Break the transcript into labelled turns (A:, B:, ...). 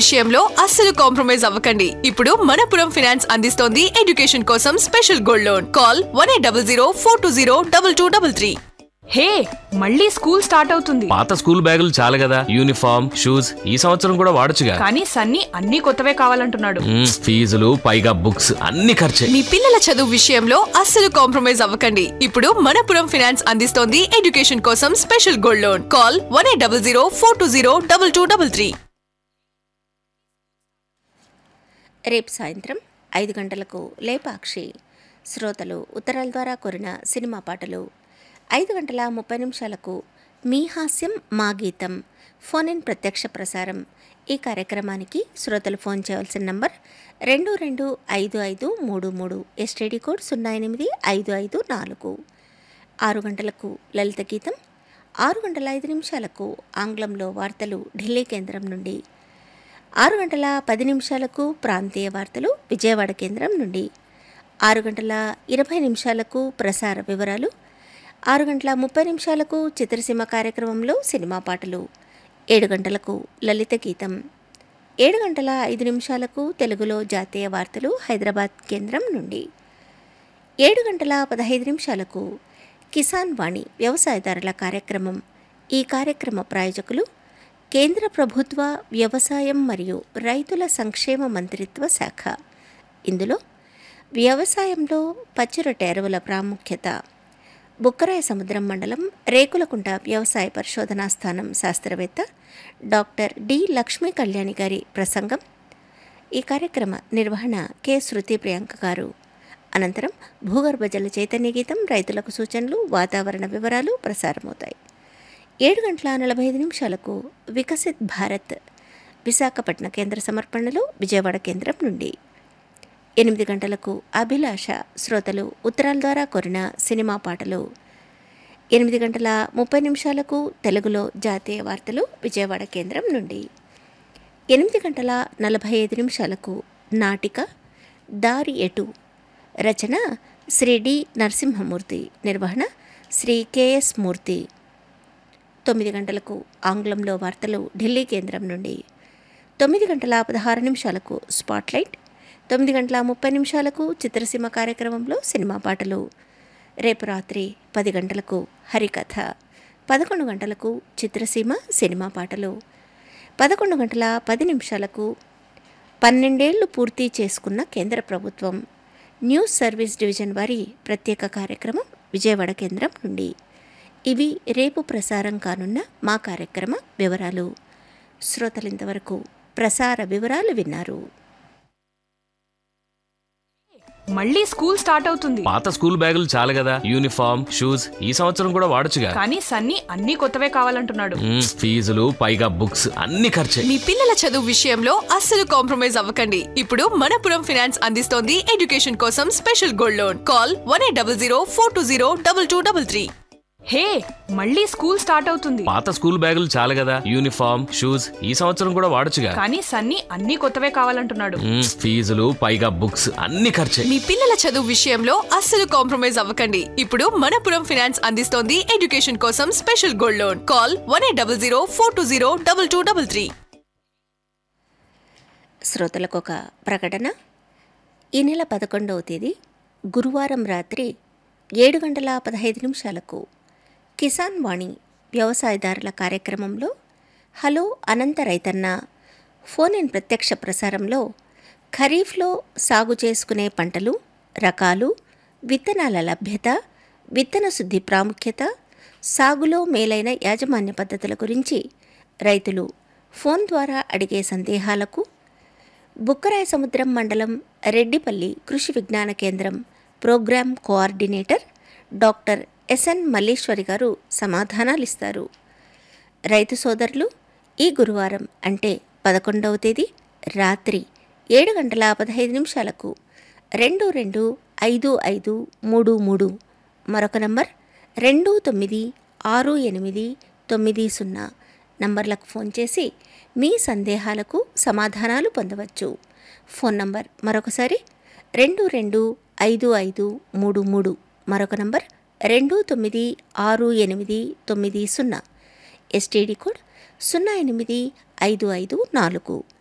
A: విషయంలో అస్సలు కాంప్రమైజ్ అవ్వకండి ఇప్పుడు మనపురం ఫైనాన్స్ అందిస్తోంది ఎడ్యుకేషన్ కోసం special gold loan call one eight double zero four two zero double two double three
B: hey మళ్ళీ స్కూల్ స్టార్ట్ అవుతుంది
C: పాత స్కూల్ బ్యాగులు చాలు కదా యూనిఫామ్ షూస్ ఈ సంవత్సరం కూడా వాడొచ్చుగా
B: కానీ సన్నీ అన్ని కొత్తవే కావాలంటున్నాడు
C: మ్మ్, ఫీజులు పైగా బుక్స్ అన్ని ఖర్చే
A: మీ పిల్లల చదువు విషయంలో అస్సలు కాంప్రమైజ్ అవ్వకండి ఇప్పుడు మనపురం ఫైనాన్స్ అందిస్తోంది ఎడ్యుకేషన్ కోసం special gold loan call one eight double zero four two zero double two double three
D: రేపు సాయంత్రం ఐదు గంటలకు లేపాక్షి శ్రోతలు ఉత్తరాల ద్వారా కోరిన సినిమా పాటలు ఐదు గంటల ముప్పై నిమిషాలకు మీ హాస్యం మా గీతం ఫోన్ ఇన్ ప్రత్యక్ష ప్రసారం ఈ కార్యక్రమానికి శ్రోతలు ఫోన్ చేయవలసిన నంబర్ రెండు రెండు ఐదు ఐదు మూడు మూడు ఎస్టీడీ కోడ్ సున్నా ఎనిమిది ఐదు ఐదు నాలుగు ఆరు గంటలకు లలిత గీతం ఆరు గంటల ఐదు నిమిషాలకు ఆంగ్లంలో వార్తలు ఢిల్లీ కేంద్రం నుండి ఆరు గంటల పది నిమిషాలకు ప్రాంతీయ వార్తలు విజయవాడ కేంద్రం నుండి ఆరు గంటల ఇరవై నిమిషాలకు ప్రసార వివరాలు ఆరు గంటల ముప్పై నిమిషాలకు చిత్రసీమ కార్యక్రమంలో సినిమా పాటలు ఏడు గంటలకు లలిత గీతం ఏడు గంటల ఐదు నిమిషాలకు తెలుగులో జాతీయ వార్తలు హైదరాబాద్ కేంద్రం నుండి ఏడు గంటల పదహైదు నిమిషాలకు కిసాన్ వాణి వ్యవసాయదారుల కార్యక్రమం ఈ కార్యక్రమ ప్రాయోజకులు కేంద్ర ప్రభుత్వ వ్యవసాయం మరియు రైతుల సంక్షేమ మంత్రిత్వ శాఖ ఇందులో వ్యవసాయంలో పచ్చిరొట్టె ఎరువుల ప్రాముఖ్యత బుక్కరాయ సముద్రం మండలం రేకులకుంట వ్యవసాయ పరిశోధనా స్థానం శాస్త్రవేత్త డాక్టర్ డి లక్ష్మీ కళ్యాణి గారి ప్రసంగం ఈ కార్యక్రమ నిర్వహణ కె శృతి ప్రియాంక గారు అనంతరం భూగర్భ జల చైతన్య గీతం రైతులకు సూచనలు వాతావరణ వివరాలు ప్రసారమవుతాయి ఏడు గంటల నలభై ఐదు నిమిషాలకు వికసిత్ భారత్ విశాఖపట్నం కేంద్ర సమర్పణలో విజయవాడ కేంద్రం నుండి ఎనిమిది గంటలకు అభిలాష శ్రోతలు ఉత్తరాల ద్వారా కోరిన సినిమా పాటలు ఎనిమిది గంటల ముప్పై నిమిషాలకు తెలుగులో జాతీయ వార్తలు విజయవాడ కేంద్రం నుండి ఎనిమిది గంటల నలభై ఐదు నిమిషాలకు నాటిక దారి ఎటు రచన శ్రీ డి నరసింహమూర్తి నిర్వహణ శ్రీ కెఎస్ మూర్తి తొమ్మిది గంటలకు ఆంగ్లంలో వార్తలు ఢిల్లీ కేంద్రం నుండి తొమ్మిది గంటల పదహారు నిమిషాలకు స్పాట్లైట్ తొమ్మిది గంటల ముప్పై నిమిషాలకు చిత్రసీమ కార్యక్రమంలో సినిమా పాటలు రేపు రాత్రి పది గంటలకు హరికథ పదకొండు గంటలకు చిత్రసీమ సినిమా పాటలు పదకొండు గంటల పది నిమిషాలకు పన్నెండేళ్లు పూర్తి చేసుకున్న కేంద్ర ప్రభుత్వం న్యూస్ సర్వీస్ డివిజన్ వారి ప్రత్యేక కార్యక్రమం విజయవాడ కేంద్రం నుండి ఇవి రేపు ప్రసారం కానున్న మా కార్యక్రమ వివరాలు శ్రోతలింతవరకు ప్రసార వివరాలు విన్నారు
B: మళ్ళీ స్కూల్ స్టార్ట్ అవుతుంది
C: పాత స్కూల్ బ్యాగులు చాలు కదా యూనిఫామ్ షూస్ ఈ సంవత్సరం కూడా వాడొచ్చుగా
B: కానీ సన్నీ అన్ని కొత్తవే కావాలంటున్నాడు
C: మ్మ్, ఫీజులు పైగా బుక్స్ అన్ని ఖర్చే
A: మీ పిల్లల చదువు విషయంలో అస్సలు కాంప్రమైజ్ అవ్వకండి ఇప్పుడు మనపురం ఫైనాన్స్ అందిస్తోంది ఎడ్యుకేషన్ కోసం special gold loan call one eight double zero four two zero double two double three
B: hey మళ్ళీ స్కూల్ స్టార్ట్ అవుతుంది
C: పాత స్కూల్ బ్యాగులు చాలు కదా యూనిఫామ్ షూస్ ఈ సంవత్సరం కూడా వాడొచ్చుగా
B: కానీ సన్నీ అన్ని కొత్తవే కావాలంటున్నాడు
C: మ్మ్, ఫీజులు పైగా బుక్స్ అన్ని ఖర్చే
A: మీ పిల్లల చదువు విషయంలో అస్సలు కాంప్రమైజ్ అవ్వకండి ఇప్పుడు మనపురం ఫైనాన్స్ అందిస్తోంది ఎడ్యుకేషన్ కోసం special gold loan call one eight double zero four two zero double two double three
D: శ్రోతలకు ఒక ప్రకటన ఈ నెల పదకొండవ తేదీ గురువారం రాత్రి ఏడు గంటల పదహైదు నిమిషాలకు కిసాన్ వాణి వ్యవసాయదారుల కార్యక్రమంలో హలో అనంత రైతన్న ఫోన్ ఇన్ ప్రత్యక్ష ప్రసారంలో ఖరీఫ్లో సాగు చేసుకునే పంటలు రకాలు విత్తనాల లభ్యత విత్తన శుద్ధి ప్రాముఖ్యత సాగులో మేలైన యాజమాన్య పద్ధతుల గురించి రైతులు ఫోన్ ద్వారా అడిగే సందేహాలకు బుక్కరాయ సముద్రం మండలం రెడ్డిపల్లి కృషి విజ్ఞాన కేంద్రం programme coordinator doctor S N Malleswari గారు సమాధానాలిస్తారు రైతు సోదరులు ఈ గురువారం అంటే పదకొండవ తేదీ రాత్రి ఏడు గంటల పదహైదు నిమిషాలకు రెండు రెండు ఐదు ఐదు మూడు మూడు మరొక నంబర్ రెండు తొమ్మిది ఆరు ఎనిమిది తొమ్మిది సున్నా నంబర్లకు ఫోన్ చేసి మీ సందేహాలకు సమాధానాలు పొందవచ్చు ఫోన్ నంబర్ మరొకసారి రెండు రెండు ఐదు ఐదు మూడు మూడు మరొక నంబర్ రెండు తొమ్మిది ఆరు ఎనిమిది తొమ్మిది సున్నా ఎస్టీడీ కోడ్ సున్నా ఎనిమిది ఐదు ఐదు నాలుగు